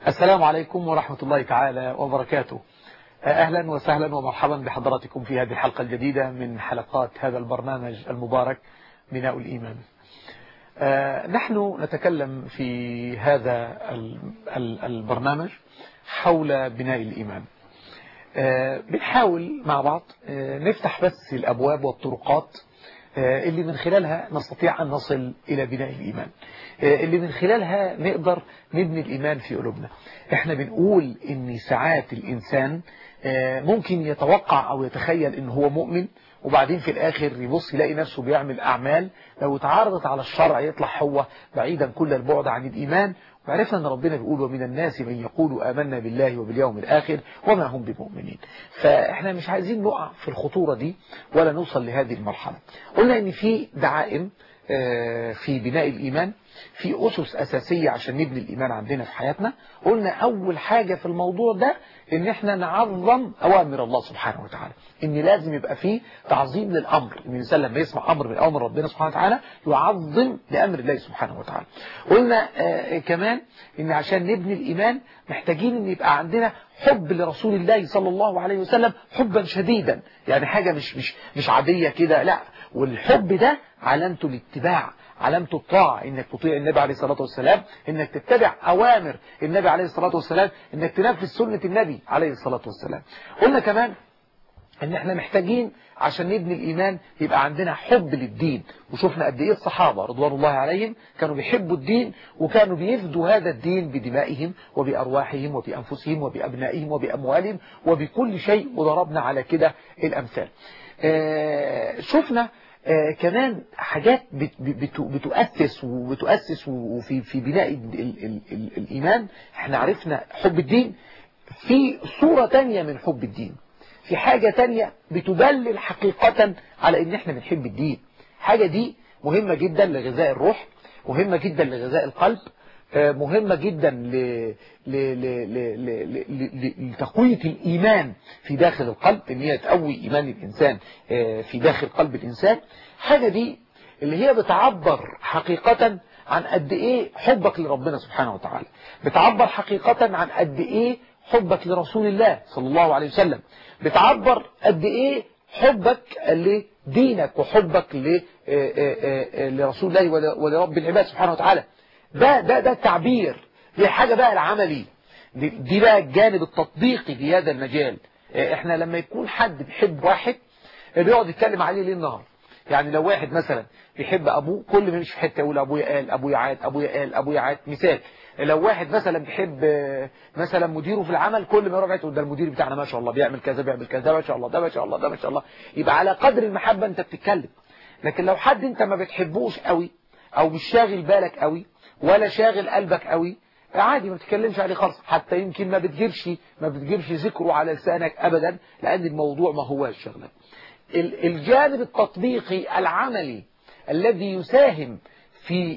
السلام عليكم ورحمة الله تعالى وبركاته أهلا وسهلا ومرحبا بحضراتكم في هذه الحلقة الجديدة من حلقات هذا البرنامج المبارك بناء الإيمان نحن نتكلم في هذا البرنامج حول بناء الإيمان بنحاول مع بعض نفتح بس الأبواب والطرقات اللي من خلالها نستطيع أن نصل إلى بناء الإيمان اللي من خلالها نقدر نبني الإيمان في قلوبنا احنا بنقول ان ساعات الإنسان ممكن يتوقع أو يتخيل ان هو مؤمن وبعدين في الآخر يبص يلاقي نفسه بيعمل أعمال لو اتعارضت على الشرع يطلع هو بعيدا كل البعد عن الإيمان وعرفنا أن ربنا بيقول ومن الناس من يقول آمنا بالله وباليوم الآخر وما هم بمؤمنين فإحنا مش عايزين نقع في الخطورة دي ولا نوصل لهذه المرحلة قلنا أن في دعائم في بناء الإيمان في أسس أساسية عشان نبني الإيمان عندنا في حياتنا قلنا أول حاجة في الموضوع ده إن إحنا نعظم أوامر الله سبحانه وتعالى إن لازم يبقى فيه تعظيم للأمر إن الإنسان لما يسمع أمر من أوامر ربنا سبحانه وتعالى يعظم لأمر الله سبحانه وتعالى قلنا آه كمان إن عشان نبني الإيمان محتاجين إن يبقى عندنا حب لرسول الله صلى الله عليه وسلم حبا شديدا يعني حاجة مش مش مش عادية كده لا والحب ده علامته الاتباع علامته الطاعة انك تطيع النبي عليه الصلاة والسلام انك تتبع اوامر النبي عليه الصلاة والسلام انك تنفذ سنة النبي عليه الصلاة والسلام قلنا كمان ان احنا محتاجين عشان نبني الايمان يبقى عندنا حب للدين وشفنا قد ايه الصحابة رضوان الله عليهم كانوا بيحبوا الدين وكانوا بيفدوا هذا الدين بدمائهم وبارواحهم وبانفسهم وبابنائهم وباموالهم وبكل شيء وضربنا على كده الامثال آه شفنا آه كمان حاجات بتؤسس وبتؤسس وفي في بناء ال ال ال الإيمان احنا عرفنا حب الدين في صورة تانية من حب الدين في حاجة تانية بتدلل حقيقة على ان احنا بنحب الدين حاجة دي مهمة جدا لغذاء الروح مهمة جدا لغذاء القلب مهمة جدا لتقوية الإيمان في داخل القلب ان هي تقوي إيمان الإنسان في داخل قلب الإنسان حاجة دي اللي هي بتعبر حقيقة عن قد إيه حبك لربنا سبحانه وتعالى بتعبر حقيقة عن قد إيه حبك لرسول الله صلى الله عليه وسلم بتعبر قد إيه حبك لدينك وحبك لرسول الله ولرب العباد سبحانه وتعالى ده ده ده التعبير دي حاجة بقى العملي دي, دي بقى الجانب التطبيقي في هذا المجال احنا لما يكون حد بيحب واحد بيقعد يتكلم عليه ليل نهار يعني لو واحد مثلا بيحب ابوه كل ما يمشي في حته يقول ابويا قال ابويا عاد ابويا قال ابويا عاد مثال لو واحد مثلا بيحب مثلا مديره في العمل كل ما يروح يقول ده المدير بتاعنا ما شاء الله بيعمل كذا بيعمل كذا ده ما شاء الله ده ما شاء الله ده ما شاء الله يبقى على قدر المحبه انت بتتكلم لكن لو حد انت ما بتحبوش قوي او مش شاغل بالك قوي ولا شاغل قلبك قوي عادي ما تتكلمش عليه خالص حتى يمكن ما بتجيبش ما بتجيبش ذكره على لسانك ابدا لان الموضوع ما هواش شغلك الجانب التطبيقي العملي الذي يساهم في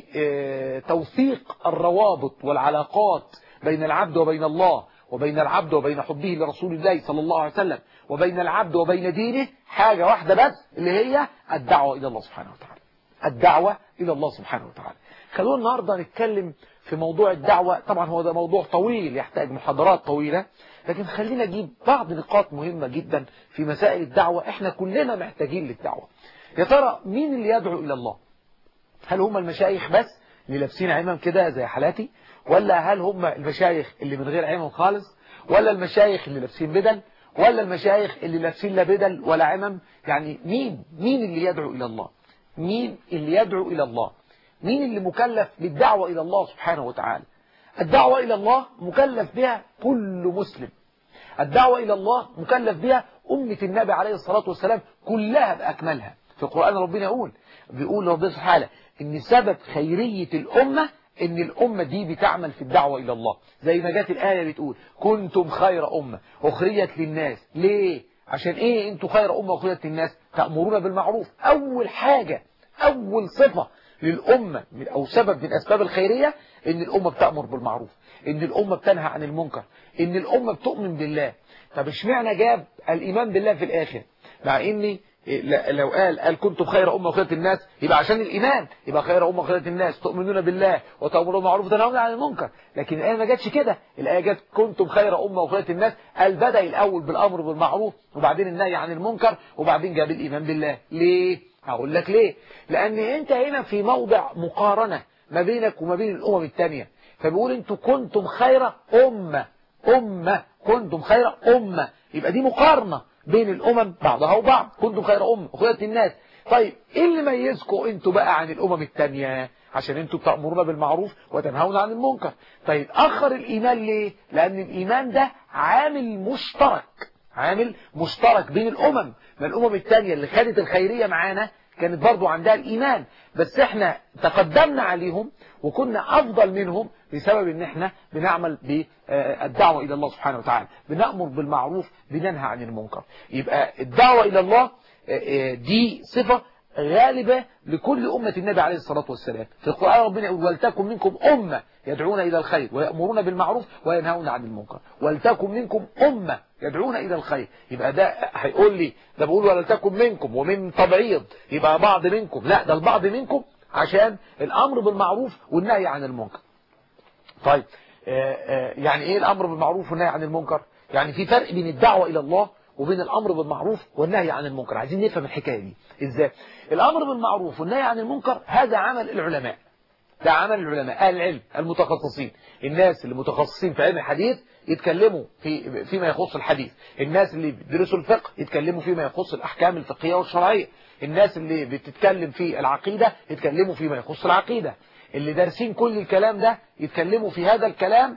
توثيق الروابط والعلاقات بين العبد وبين الله وبين العبد وبين حبه لرسول الله صلى الله عليه وسلم وبين العبد وبين دينه حاجة واحدة بس اللي هي الدعوة إلى الله سبحانه وتعالى الدعوة إلى الله سبحانه وتعالى خلونا النهاردة نتكلم في موضوع الدعوة طبعا هو ده موضوع طويل يحتاج محاضرات طويلة لكن خلينا نجيب بعض نقاط مهمة جدا في مسائل الدعوة احنا كلنا محتاجين للدعوة يا ترى مين اللي يدعو إلى الله هل هم المشايخ بس اللي لابسين عمم كده زي حالاتي ولا هل هم المشايخ اللي من غير عمم خالص ولا المشايخ اللي لابسين بدل ولا المشايخ اللي لابسين لا بدل ولا عمم يعني مين مين اللي يدعو إلى الله مين اللي يدعو إلى الله مين اللي مكلف بالدعوة إلى الله سبحانه وتعالى الدعوة إلى الله مكلف بها كل مسلم الدعوة إلى الله مكلف بها أمة النبي عليه الصلاة والسلام كلها بأكملها في القرآن ربنا يقول بيقول ربنا سبحانه إن سبب خيرية الأمة إن الأمة دي بتعمل في الدعوة إلى الله زي ما جات الآية بتقول كنتم خير أمة أخريت للناس ليه عشان إيه أنتوا خير أمة أخريت للناس تأمرون بالمعروف أول حاجة أول صفة للأمة أو سبب من أسباب الخيرية إن الأمة بتأمر بالمعروف إن الأمة بتنهى عن المنكر إن الأمة بتؤمن بالله طب اشمعنى جاب الإيمان بالله في الآخر مع إن لو قال قال كنتم خير أمة وخيرة الناس يبقى عشان الإيمان يبقى خير أمة وخيرة الناس تؤمنون بالله وتأمرون بالمعروف وتنهون عن المنكر لكن الآية ما جاتش كده الآية جت كنتم خير أمة وخيرة الناس قال بدأ الأول بالأمر بالمعروف وبعدين النهي عن المنكر وبعدين جاب الإيمان بالله ليه؟ هقول لك ليه؟ لأن أنت هنا في موضع مقارنة ما بينك وما بين الأمم الثانية فبيقول أنتم كنتم خير أمة أمة كنتم خير أمة يبقى دي مقارنة بين الأمم بعضها وبعض كنتم خير أمة وخيرة الناس طيب ايه اللي ميزكم انتوا بقى عن الأمم التانية عشان انتوا بتأمرون بالمعروف وتنهون عن المنكر طيب أخر الإيمان ليه لأن الإيمان ده عامل مشترك عامل مشترك بين الأمم ما الأمم التانية اللي خدت الخيرية معانا كانت برضو عندها الإيمان بس احنا تقدمنا عليهم وكنا أفضل منهم بسبب ان احنا بنعمل بالدعوة إلى الله سبحانه وتعالى بنأمر بالمعروف بننهى عن المنكر يبقى الدعوة إلى الله دي صفة غالبة لكل أمة النبي عليه الصلاة والسلام في القرآن ربنا يقول ولتكن منكم أمة يدعون إلى الخير ويأمرون بالمعروف وينهون عن المنكر ولتكن منكم أمة يدعون إلى الخير يبقى ده هيقول لي ده بقول ولتكن منكم ومن تبعيض يبقى بعض منكم لا ده البعض منكم عشان الأمر بالمعروف والنهي عن المنكر طيب آآ آآ يعني ايه الامر بالمعروف والنهي عن المنكر يعني في فرق بين الدعوة الى الله وبين الامر بالمعروف والنهي عن المنكر عايزين نفهم الحكاية دي ازاي الامر بالمعروف والنهي عن المنكر هذا عمل العلماء ده عمل العلماء اهل العلم المتخصصين الناس اللي متخصصين في علم الحديث يتكلموا في فيما يخص الحديث الناس اللي بيدرسوا الفقه يتكلموا فيما يخص الاحكام الفقهيه والشرعيه الناس اللي بتتكلم في العقيده يتكلموا فيما يخص العقيده اللي دارسين كل الكلام ده يتكلموا في هذا الكلام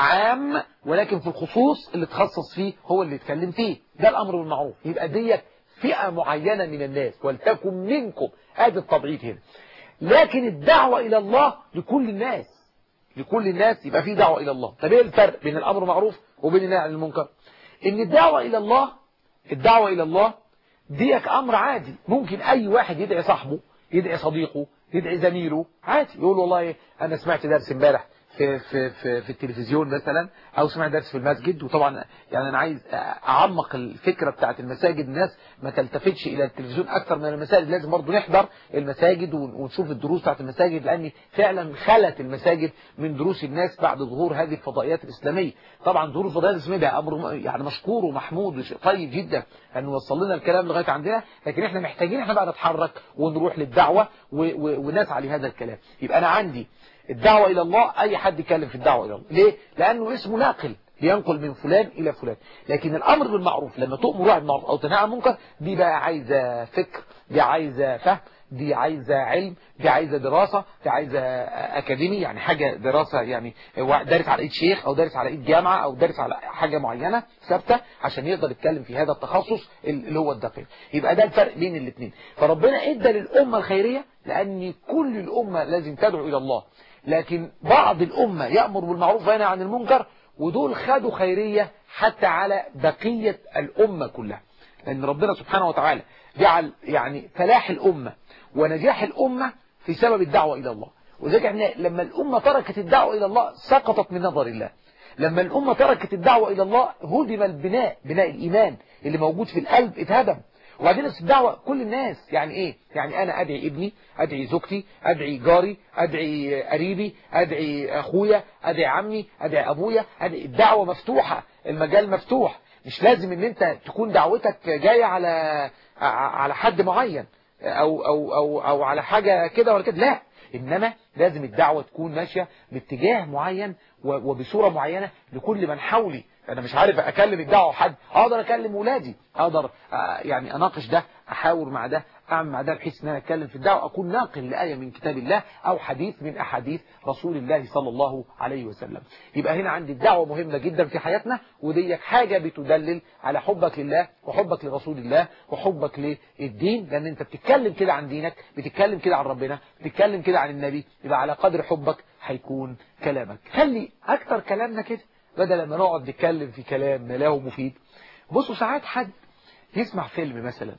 عام ولكن في الخصوص اللي تخصص فيه هو اللي يتكلم فيه ده الأمر بالمعروف يبقى ديت فئة معينة من الناس ولتكن منكم ادي التبعيد هنا لكن الدعوة إلى الله لكل الناس لكل الناس يبقى في دعوة إلى الله طب ايه الفرق بين الأمر بالمعروف وبين النهي عن المنكر ان الدعوة إلى الله الدعوة إلى الله ديك أمر عادي ممكن أي واحد يدعي صاحبه يدعي صديقه يدعي زميله عادي يقول والله أنا سمعت درس امبارح في, في, في, في التلفزيون مثلا أو سمعت درس في المسجد وطبعا يعني أنا عايز أعمق الفكرة بتاعت المساجد الناس ما تلتفتش إلى التلفزيون أكثر من المساجد لازم برضه نحضر المساجد ونشوف الدروس بتاعت المساجد لأن فعلا خلت المساجد من دروس الناس بعد ظهور هذه الفضائيات الإسلامية طبعا ظهور الفضائيات الإسلامية ده أمر يعني مشكور ومحمود وشيء طيب جدا أن وصل لنا الكلام لغاية عندنا لكن احنا محتاجين احنا بقى نتحرك ونروح للدعوة ونسعى لهذا الكلام يبقى أنا عندي الدعوة إلى الله أي حد يتكلم في الدعوة إلى الله ليه؟ لأنه اسمه ناقل بينقل من فلان إلى فلان لكن الأمر بالمعروف لما تؤمر واحد بالمعروف أو تنهى عن المنكر دي بقى عايزة فكر دي عايزة فهم دي عايزة علم دي عايزة دراسة دي عايزة أكاديمي يعني حاجة دراسة يعني دارس على إيد شيخ أو دارس على إيد جامعة أو دارس على حاجة معينة ثابتة عشان يقدر يتكلم في هذا التخصص اللي هو الدقيق يبقى ده الفرق بين الاثنين فربنا ادى للأمة الخيرية لأن كل الأمة لازم تدعو إلى الله لكن بعض الأمة يأمر بالمعروف وينهى عن المنكر ودول خدوا خيرية حتى على بقية الأمة كلها لأن ربنا سبحانه وتعالى جعل يعني فلاح الأمة ونجاح الأمة في سبب الدعوة إلى الله وذلك احنا لما الأمة تركت الدعوة إلى الله سقطت من نظر الله لما الأمة تركت الدعوة إلى الله هدم البناء بناء الإيمان اللي موجود في القلب اتهدم وبعدين الدعوة كل الناس يعني ايه يعني انا ادعي ابني ادعي زوجتي ادعي جاري ادعي قريبي ادعي اخويا ادعي عمي ادعي ابويا أدعي الدعوة مفتوحة المجال مفتوح مش لازم ان انت تكون دعوتك جاية على على حد معين او او او او على حاجة كده ولا كده لا انما لازم الدعوة تكون ماشية باتجاه معين وبصورة معينة لكل من حولي انا مش عارف اكلم الدعوة حد اقدر اكلم ولادي اقدر يعني اناقش ده احاور مع ده اعمل مع ده بحيث ان انا اتكلم في الدعوة اكون ناقل لآية من كتاب الله او حديث من احاديث رسول الله صلى الله عليه وسلم يبقى هنا عندي الدعوة مهمة جدا في حياتنا ودي حاجة بتدلل على حبك لله وحبك لرسول الله وحبك للدين لان انت بتتكلم كده عن دينك بتتكلم كده عن ربنا بتتكلم كده عن النبي يبقى على قدر حبك هيكون كلامك خلي اكتر كلامنا كده بدل ما نقعد نتكلم في كلام لا مفيد بصوا ساعات حد يسمع فيلم مثلا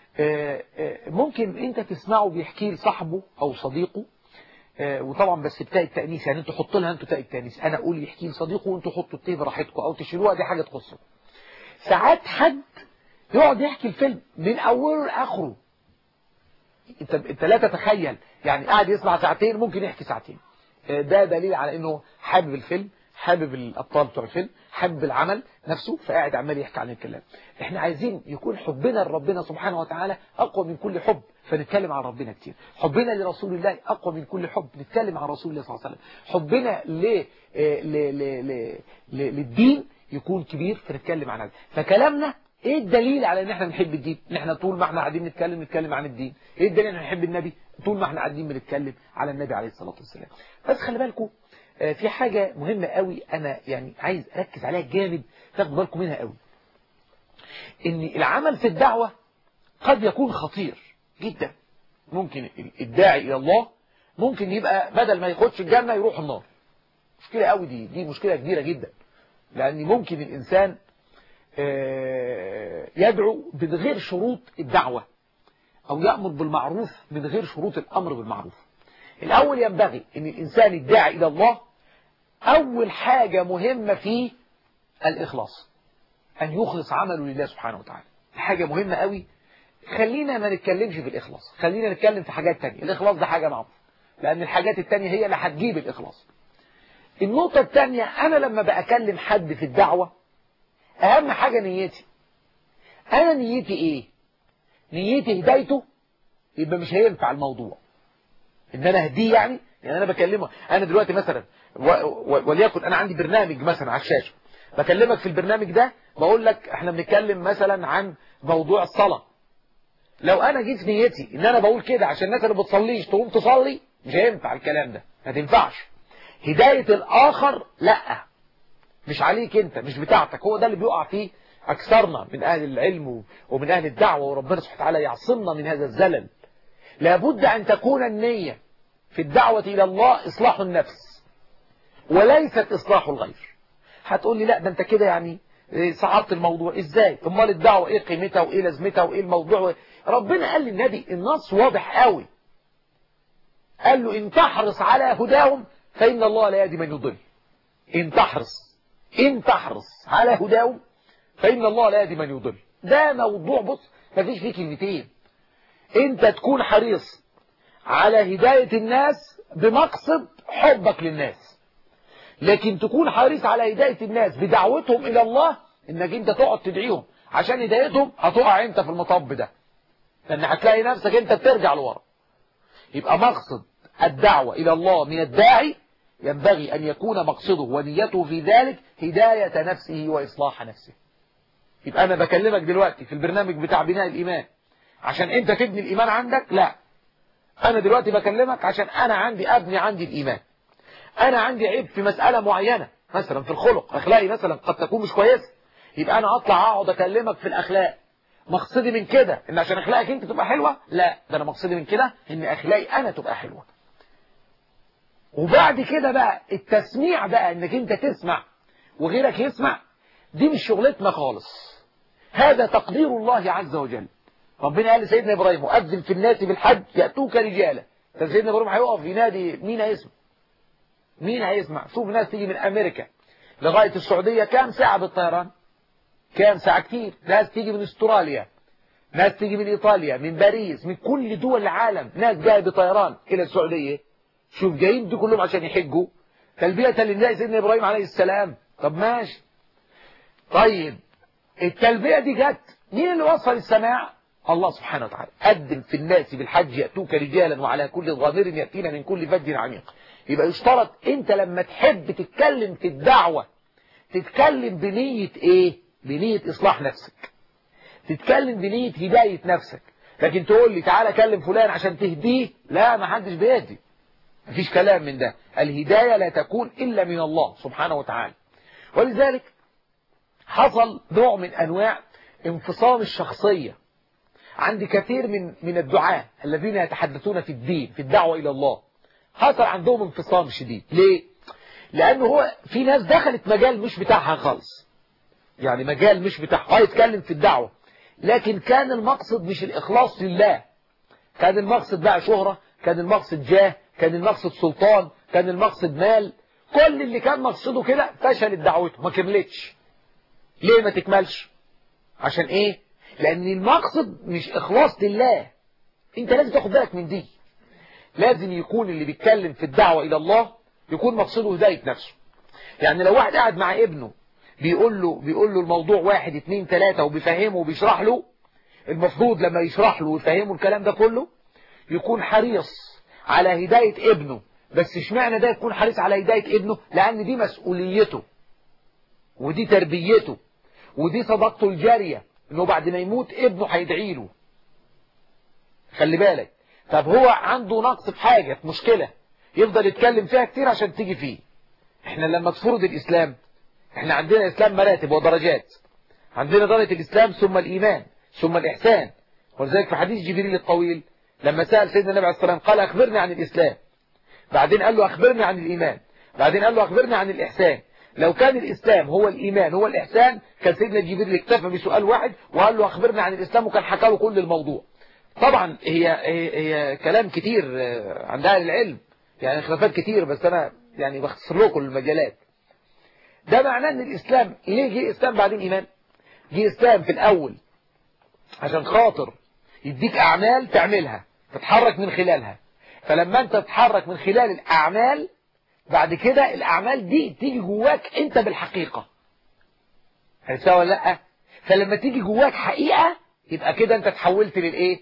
ممكن انت تسمعه بيحكي لصاحبه او صديقه وطبعا بس بتاء التأنيس يعني انتوا حطوا لها انتوا تاء التأنيس انا اقول يحكي لصديقه وانتوا حطوا التاء براحتكم او تشيلوها دي حاجة تخصكم ساعات حد يقعد يحكي الفيلم من اوله لاخره انت انت لا تتخيل يعني قاعد يسمع ساعتين ممكن يحكي ساعتين ده دليل على انه حابب الفيلم حابب الابطال بتوع الفيلم حابب العمل نفسه فقاعد عمال يحكي عن الكلام احنا عايزين يكون حبنا لربنا سبحانه وتعالى اقوى من كل حب فنتكلم عن ربنا كتير حبنا لرسول الله اقوى من كل حب نتكلم عن رسول الله صلى الله عليه وسلم حبنا ل... ل... ل... ل... ل... للدين يكون كبير فنتكلم عن هذا فكلامنا ايه الدليل على ان احنا بنحب الدين ان احنا طول ما احنا قاعدين نتكلم نتكلم عن الدين ايه الدليل ان احنا بنحب النبي طول ما احنا قاعدين بنتكلم على النبي عليه الصلاه والسلام بس خلي بالكم في حاجة مهمة قوي أنا يعني عايز أركز عليها جامد تاخدوا بالكم منها قوي إن العمل في الدعوة قد يكون خطير جدا ممكن الداعي إلى الله ممكن يبقى بدل ما يخدش الجنة يروح النار مشكلة قوي دي دي مشكلة كبيرة جدا لأن ممكن الإنسان يدعو من غير شروط الدعوة أو يأمر بالمعروف من غير شروط الأمر بالمعروف الأول ينبغي أن الإنسان الداعي إلى الله أول حاجة مهمة فيه الإخلاص أن يخلص عمله لله سبحانه وتعالى حاجة مهمة قوي خلينا ما نتكلمش في الإخلاص خلينا نتكلم في حاجات تانية الإخلاص ده حاجة معروفة لأن الحاجات التانية هي اللي هتجيب الإخلاص النقطة التانية أنا لما بأكلم حد في الدعوة أهم حاجة نيتي أنا نيتي إيه نيتي هدايته يبقى مش هينفع الموضوع ان انا اهديه يعني يعني انا بكلمه انا دلوقتي مثلا وليكن انا عندي برنامج مثلا على الشاشه بكلمك في البرنامج ده بقول لك احنا بنتكلم مثلا عن موضوع الصلاه لو انا جيت نيتي ان انا بقول كده عشان الناس اللي بتصليش تقوم تصلي مش هينفع الكلام ده ما تنفعش هدايه الاخر لا مش عليك انت مش بتاعتك هو ده اللي بيقع فيه اكثرنا من اهل العلم ومن اهل الدعوه وربنا سبحانه وتعالى يعصمنا من هذا الزلل لابد أن تكون النية في الدعوة إلى الله إصلاح النفس وليست إصلاح الغير هتقول لي لا ده أنت كده يعني صعبت الموضوع إزاي امال الدعوة إيه قيمتها وإيه لازمتها وإيه الموضوع ربنا قال للنبي النص واضح قوي قال له إن تحرص على هداهم فإن الله لا يهدي من يضل إن تحرص إن تحرص على هداهم فإن الله لا يهدي من يضل ده موضوع بص مفيش فيه كلمتين انت تكون حريص على هداية الناس بمقصد حبك للناس لكن تكون حريص على هداية الناس بدعوتهم إلى الله انك انت تقعد تدعيهم عشان هدايتهم هتقع انت في المطب ده لان هتلاقي نفسك انت بترجع لورا يبقى مقصد الدعوة إلى الله من الداعي ينبغي أن يكون مقصده ونيته في ذلك هداية نفسه وإصلاح نفسه يبقى أنا بكلمك دلوقتي في البرنامج بتاع بناء الإيمان عشان انت تبني الايمان عندك لا انا دلوقتي بكلمك عشان انا عندي ابني عندي الايمان انا عندي عيب في مسألة معينة مثلا في الخلق اخلاقي مثلا قد تكون مش كويسة يبقى انا اطلع اقعد اكلمك في الاخلاق مقصدي من كده ان عشان اخلاقك انت تبقى حلوة لا ده انا مقصدي من كده ان اخلاقي انا تبقى حلوة وبعد كده بقى التسميع بقى انك انت تسمع وغيرك يسمع دي مش شغلتنا خالص هذا تقدير الله عز وجل ربنا قال لسيدنا إبراهيم وأذن في الناس بالحج يأتوك رجالا سيدنا إبراهيم هيقف ينادي مين هيسمع مين هيسمع شوف ناس تيجي من أمريكا لغاية السعودية كام ساعة بالطيران كام ساعة كتير ناس تيجي من استراليا ناس تيجي من إيطاليا من باريس من كل دول العالم ناس جاية بطيران إلى السعودية شوف جايين دي كلهم عشان يحجوا تلبية لله سيدنا إبراهيم عليه السلام طب ماشي طيب التلبية دي جت مين اللي وصل السماع الله سبحانه وتعالى أدم في الناس بالحج يأتوك رجالا وعلى كل ضامر يأتينا من كل فج عميق يبقى يشترط انت لما تحب تتكلم في الدعوة تتكلم بنية ايه بنية اصلاح نفسك تتكلم بنية هداية نفسك لكن تقول لي تعالى كلم فلان عشان تهديه لا ما حدش بيهدي مفيش كلام من ده الهداية لا تكون إلا من الله سبحانه وتعالى ولذلك حصل نوع من أنواع انفصام الشخصية عند كثير من من الدعاة الذين يتحدثون في الدين في الدعوة إلى الله حصل عندهم انفصام شديد ليه؟ لأنه هو في ناس دخلت مجال مش بتاعها خالص يعني مجال مش بتاعها يتكلم في الدعوة لكن كان المقصد مش الإخلاص لله كان المقصد بقى شهرة كان المقصد جاه كان المقصد سلطان كان المقصد مال كل اللي كان مقصده كده فشلت دعوته ما كملتش ليه ما تكملش عشان ايه لأن المقصد مش إخلاص لله أنت لازم تاخد بالك من دي لازم يكون اللي بيتكلم في الدعوة إلى الله يكون مقصده هداية نفسه يعني لو واحد قاعد مع ابنه بيقول له بيقول له الموضوع واحد اتنين تلاتة وبيفهمه وبيشرح له المفروض لما يشرح له ويفهمه الكلام ده كله يكون حريص على هداية ابنه بس اشمعنى ده يكون حريص على هداية ابنه لأن دي مسؤوليته ودي تربيته ودي صداقته الجارية انه بعد ما يموت ابنه هيدعي له خلي بالك طب هو عنده نقص في حاجة في مشكلة يفضل يتكلم فيها كتير عشان تيجي فيه احنا لما تفرض الاسلام احنا عندنا اسلام مراتب ودرجات عندنا درجة الاسلام ثم الايمان ثم الاحسان ولذلك في حديث جبريل الطويل لما سأل سيدنا النبي عليه الصلاة والسلام قال اخبرني عن الاسلام بعدين قال له اخبرني عن الايمان بعدين قال له اخبرني عن الاحسان لو كان الإسلام هو الإيمان هو الإحسان كان سيدنا جبريل اكتفى بسؤال واحد وقال له أخبرنا عن الإسلام وكان حكى له كل الموضوع طبعا هي, هي, هي كلام كتير عند أهل العلم يعني خلافات كتير بس أنا يعني بختصر لكم المجالات ده معناه أن الإسلام ليه جه إسلام بعدين إيمان جه إسلام في الأول عشان خاطر يديك أعمال تعملها تتحرك من خلالها فلما أنت تتحرك من خلال الأعمال بعد كده الأعمال دي تيجي جواك أنت بالحقيقة هتساوي ولا لأ فلما تيجي جواك حقيقة يبقى كده أنت تحولت للإيه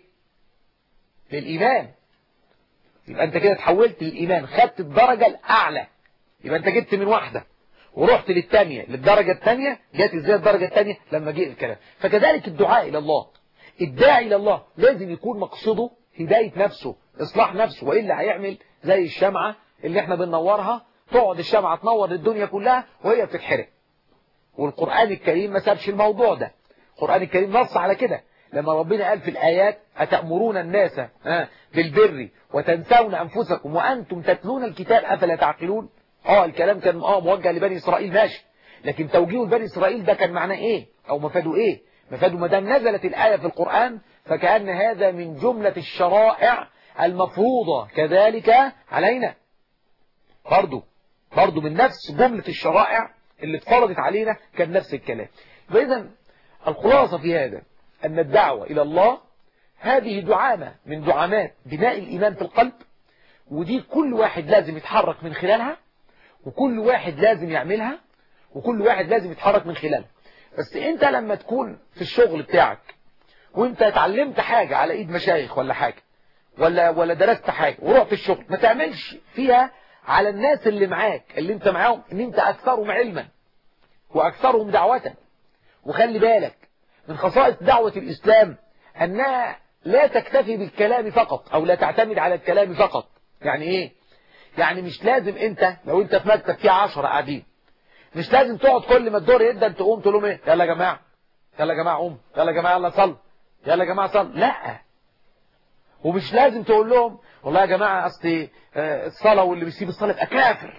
للإيمان يبقى أنت كده تحولت للإيمان خدت الدرجة الأعلى يبقى أنت جبت من واحدة ورحت للثانية للدرجة الثانية جات ازاي الدرجة الثانية لما جه الكلام فكذلك الدعاء إلى الله الداعي إلى الله لازم يكون مقصده هداية نفسه إصلاح نفسه وإلا هيعمل زي الشمعة اللي احنا بننورها تقعد الشمعة تنور للدنيا كلها وهي بتتحرق والقرآن الكريم ما سابش الموضوع ده القرآن الكريم نص على كده لما ربنا قال في الآيات أتأمرون الناس بالبر وتنسون أنفسكم وأنتم تتلون الكتاب أفلا تعقلون اه الكلام كان اه موجه لبني إسرائيل ماشي لكن توجيه لبني إسرائيل ده كان معناه إيه أو مفاده إيه مفاده ما دام نزلت الآية في القرآن فكأن هذا من جملة الشرائع المفروضة كذلك علينا برضو برضو من نفس جملة الشرائع اللي اتفرضت علينا كان نفس الكلام فإذا الخلاصة في هذا أن الدعوة إلى الله هذه دعامة من دعامات بناء الإيمان في القلب ودي كل واحد لازم يتحرك من خلالها وكل واحد لازم يعملها وكل واحد لازم يتحرك من خلالها بس انت لما تكون في الشغل بتاعك وانت اتعلمت حاجة على ايد مشايخ ولا حاجة ولا ولا درست حاجة ورحت الشغل ما تعملش فيها على الناس اللي معاك اللي انت معاهم ان انت اكثرهم علما واكثرهم دعوة وخلي بالك من خصائص دعوة الاسلام انها لا تكتفي بالكلام فقط او لا تعتمد على الكلام فقط يعني ايه يعني مش لازم انت لو انت في مكتب فيه عشرة قاعدين مش لازم تقعد كل ما الدور يبدا تقوم تقول لهم ايه يلا يا جماعه يلا يا جماعه قوم يلا يا جماعه يلا صل يلا يا جماعه صل لا ومش لازم تقول لهم والله يا جماعه اصل الصلاه واللي بيسيب الصلاه يبقى كافر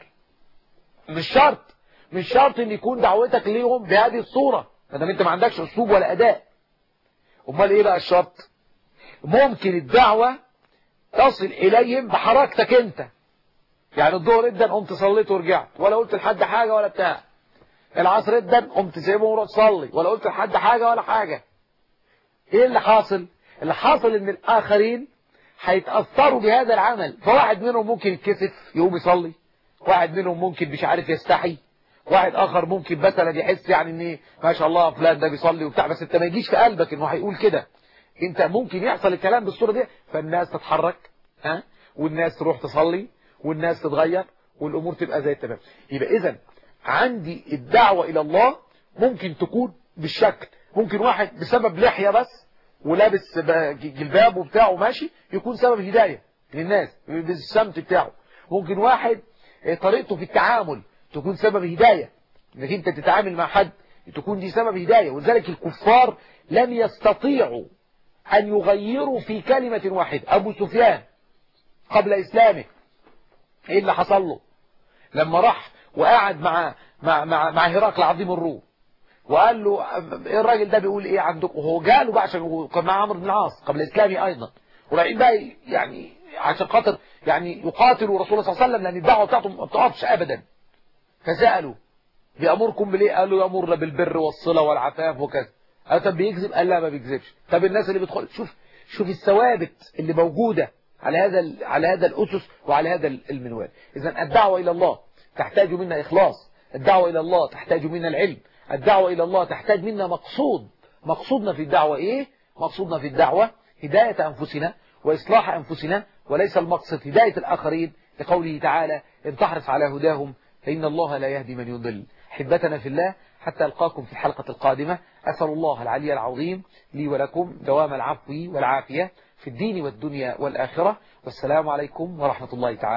مش شرط مش شرط ان يكون دعوتك ليهم بهذه الصوره ما دام انت ما عندكش اسلوب ولا اداء امال ايه بقى الشرط ممكن الدعوه تصل اليهم بحركتك انت يعني الظهر ادن قمت صليت ورجعت ولا قلت لحد حاجة ولا بتاع العصر ادن قمت سايبهم ورحت صلي ولا قلت لحد حاجة ولا حاجة ايه اللي حاصل اللي حاصل ان الاخرين هيتأثروا بهذا العمل فواحد منهم ممكن يتكسف يقوم يصلي واحد منهم ممكن مش عارف يستحي واحد اخر ممكن مثلا يحس يعني ان ما شاء الله فلان ده بيصلي وبتاع بس انت ما يجيش في قلبك انه هيقول كده انت ممكن يحصل الكلام بالصورة دي فالناس تتحرك ها والناس تروح تصلي والناس تتغير والأمور تبقى زي التمام يبقى إذا عندي الدعوة إلى الله ممكن تكون بالشكل ممكن واحد بسبب لحية بس ولابس جلباب وبتاعه ماشي يكون سبب هداية للناس بالسمت بتاعه ممكن واحد طريقته في التعامل تكون سبب هداية انك انت تتعامل مع حد تكون دي سبب هداية ولذلك الكفار لم يستطيعوا أن يغيروا في كلمة واحدة أبو سفيان قبل إسلامه ايه اللي حصل له لما راح وقعد مع مع مع, مع هرقل عظيم الروم وقال له ايه الراجل ده بيقول ايه عندكم وهو جاله بقى عشان كان مع عمرو بن العاص قبل اسلامي ايضا ورايحين بقى يعني عشان خاطر يعني يقاتلوا رسول الله صلى الله عليه وسلم لان الدعوه بتاعته ما بتقفش ابدا فسالوا بيامركم بالايه قالوا يامرنا بالبر والصله والعفاف وكذا أه طب بيكذب قال لا ما بيكذبش طب الناس اللي بتدخل شوف شوف الثوابت اللي موجودة على هذا ال- على هذا الأسس وعلى هذا ال- المنوال إذا الدعوة إلى الله تحتاج منا إخلاص الدعوة إلى الله تحتاج منا العلم الدعوة إلى الله تحتاج منا مقصود مقصودنا في الدعوة إيه مقصودنا في الدعوة هداية أنفسنا وإصلاح أنفسنا وليس المقصد هداية الآخرين لقوله تعالى إن تحرص على هداهم فإن الله لا يهدي من يضل حبتنا في الله حتى ألقاكم في الحلقة القادمة أسأل الله العلي العظيم لي ولكم دوام العفو والعافية في الدين والدنيا والآخرة والسلام عليكم ورحمة الله تعالى